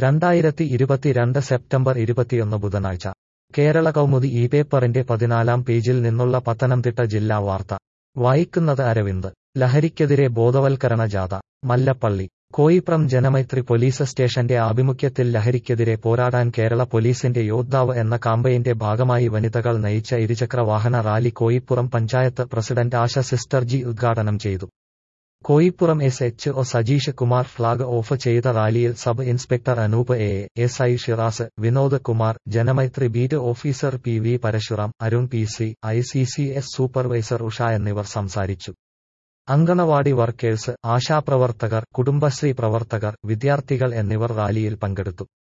രണ്ടായിരത്തി ഇരുപത്തിരണ്ട് സെപ്റ്റംബർ ഇരുപത്തിയൊന്ന് ബുധനാഴ്ച കേരള കൗമുദി ഈ പേപ്പറിന്റെ പതിനാലാം പേജിൽ നിന്നുള്ള പത്തനംതിട്ട ജില്ലാ വാർത്ത വായിക്കുന്നത് അരവിന്ദ് ലഹരിക്കെതിരെ ബോധവൽക്കരണ ജാഥ മല്ലപ്പള്ളി കോയിപ്രം ജനമൈത്രി പോലീസ് സ്റ്റേഷന്റെ ആഭിമുഖ്യത്തിൽ ലഹരിക്കെതിരെ പോരാടാൻ കേരള പോലീസിന്റെ യോദ്ധാവ് എന്ന കാമ്പയിന്റെ ഭാഗമായി വനിതകൾ നയിച്ച ഇരുചക്ര വാഹന rally Koipuram panchayat president Asha sister G ഉദ്ഘാടനം ചെയ്തു Koipuram S H O Sajeesh Kumar flag off ചെയ്ത റാലിയിൽ sub inspector Anoop A S I Shiraz Vinod Kumar Janamaithri beat officer P V Parasuram Arun P C I C C S supervisor Usha എന്നിവർ സംസാരിച്ചു അങ്കണവാടി വർക്കേഴ്സ് ആശാപ്രവർത്തകർ കുടുംബശ്രീ പ്രവർത്തകർ വിദ്യാർത്ഥികൾ എന്നിവർ റാലിയിൽ പങ്കെടുത്തു